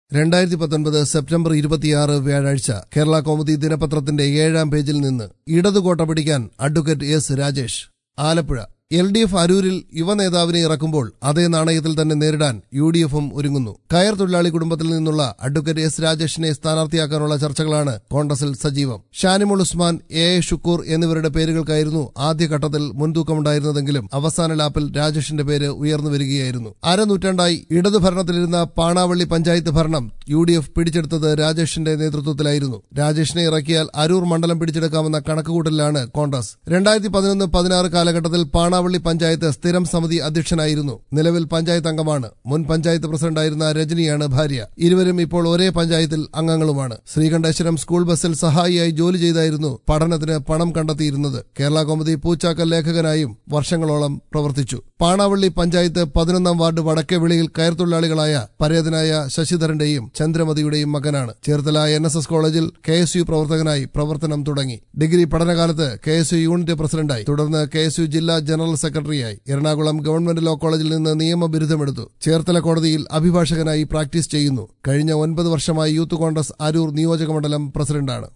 രണ്ടായിരത്തി പത്തൊൻപത് സെപ്റ്റംബർ ഇരുപത്തിയാറ് വ്യാഴാഴ്ച കേരള കൗമുദി ദിനപത്രത്തിന്റെ ഏഴാം പേജിൽ നിന്ന് ഇടതുകോട്ട പിടിക്കാൻ advocate S Rajesh Alappuzha L D F അരൂരിൽ യുവ നേതാവിനെ ഇറക്കുമ്പോൾ അതേ നാണയത്തിൽ തന്നെ നേരിടാൻ യു ഡി എഫും ഒരുങ്ങുന്നു കയർ തൊഴിലാളി കുടുംബത്തിൽ നിന്നുള്ള അഡ്വക്കേറ്റ് എസ് രാജേഷിനെ സ്ഥാനാർത്ഥിയാക്കാനുള്ള ചർച്ചകളാണ് കോൺഗ്രസിൽ സജീവം ഷാനിമുൾ ഉസ്മാൻ എ എ ഷുക്കൂർ എന്നിവരുടെ പേരുകൾക്കായിരുന്നു ആദ്യഘട്ടത്തിൽ മുൻതൂക്കമുണ്ടായിരുന്നതെങ്കിലും അവസാന ലാപ്പിൽ രാജേഷിന്റെ പേര് ഉയർന്നു വരികയായിരുന്നു അരനൂറ്റാണ്ടായി ഇടതു ഭരണത്തിലിരുന്ന പാണാവള്ളി പഞ്ചായത്ത് ഭരണം യു ഡി എഫ് പിടിച്ചെടുത്തത് രാജേഷിന്റെ നേതൃത്വത്തിലായിരുന്നു രാജേഷിനെ ഇറക്കിയാൽ അരൂർ മണ്ഡലം പിടിച്ചെടുക്കാമെന്ന കണക്കുകൂട്ടലിലാണ് കോൺഗ്രസ് രണ്ടായിരത്തി പതിനൊന്ന് പതിനാറ് കാലഘട്ടത്തിൽ പാണാവള്ളി പഞ്ചായത്ത് സ്ഥിരം സമിതി അധ്യക്ഷനായിരുന്നു നിലവിൽ പഞ്ചായത്ത് അംഗമാണ് മുൻ പഞ്ചായത്ത് പ്രസിഡന്റായിരുന്ന രജനിയാണ് ഭാര്യ ഇരുവരും ഇപ്പോൾ ഒരേ പഞ്ചായത്തിൽ അംഗങ്ങളുമാണ് ശ്രീകണ്ഠേശ്വരം സ്കൂൾ ബസ്സിൽ സഹായിയായി ജോലി ചെയ്തായിരുന്നു പഠനത്തിന് പണം കണ്ടെത്തിയിരുന്നത് കേരള കൗമുദി പൂച്ചാക്കൽ ലേഖകനായും വർഷങ്ങളോളം പ്രവർത്തിച്ചു പാണാവള്ളി പഞ്ചായത്ത് പതിനൊന്നാം വാർഡ് വടക്കേവിളിയിൽ കയർത്തൊഴിലാളികളായ പരേതനായ ശശിധരന്റെയും ചന്ദ്രമതിയുടെയും മകനാണ് ചേർത്തല എൻ എസ് എസ് കോളേജിൽ കെ എസ് യു പ്രവർത്തകനായി പ്രവർത്തനം തുടങ്ങി ഡിഗ്രി പഠനകാലത്ത് കെ എസ് യു യൂണിറ്റ് പ്രസിഡന്റായി തുടർന്ന് കെ എസ് യു ജില്ലാ ജനറൽ സെക്രട്ടറിയായി എറണാകുളം ഗവൺമെന്റ് ലോ കോളേജിൽ നിന്ന് നിയമ ബിരുദമെടുത്തു ചേർത്തല കോടതിയിൽ അഭിഭാഷകനായി പ്രാക്ടീസ് ചെയ്യുന്നു കഴിഞ്ഞ ഒൻപത് വർഷമായി യൂത്ത് കോൺഗ്രസ് അരൂർ നിയോജകമണ്ഡലം പ്രസിഡന്റാണ്